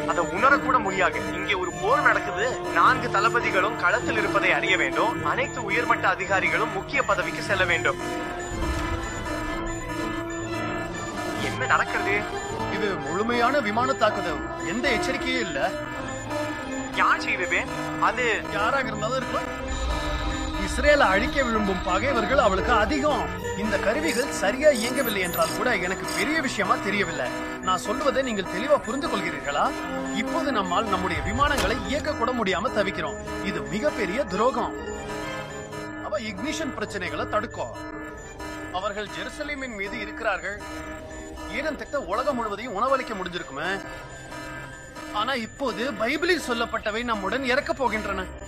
அதை உணரக்கூட முடியாது இங்கே ஒரு போர் நடக்குது நான்கு தளபதிகளும் களத்தில் இருப்பதை அறிய வேண்டும் அனைத்து உயர்மட்ட அதிகாரிகளும் முக்கிய பதவிக்கு செல்ல வேண்டும் என்ன நடக்கிறது இது முழுமையான விமான தாக்குதல் எந்த எச்சரிக்கையும் இல்ல யார் செய்தது அது யாராக இருந்தாலும் இருக்கலாம் இஸ்ரேலை அழிக்க விரும்பும் பகைவர்கள் அவளுக்கு அதிகம் இந்த கருவிகள் சரியா இயங்கவில்லை என்றால் கூட எனக்கு பெரிய விஷயமா தெரியவில்லை நான் சொல்லுவதை நீங்கள் தெளிவா புரிந்து கொள்கிறீர்களா இப்போது நம்மால் நம்முடைய விமானங்களை இயக்க கூட முடியாம தவிக்கிறோம் இது மிகப்பெரிய துரோகம் அவ இக்னிஷன் பிரச்சனைகளை தடுக்கும் அவர்கள் ஜெருசலேமின் மீது இருக்கிறார்கள் ஈரன் திட்ட உலகம் முழுவதையும் உணவளிக்க முடிஞ்சிருக்குமே ஆனா இப்போது பைபிளில் சொல்லப்பட்டவை நம்முடன் இறக்க போகின்றன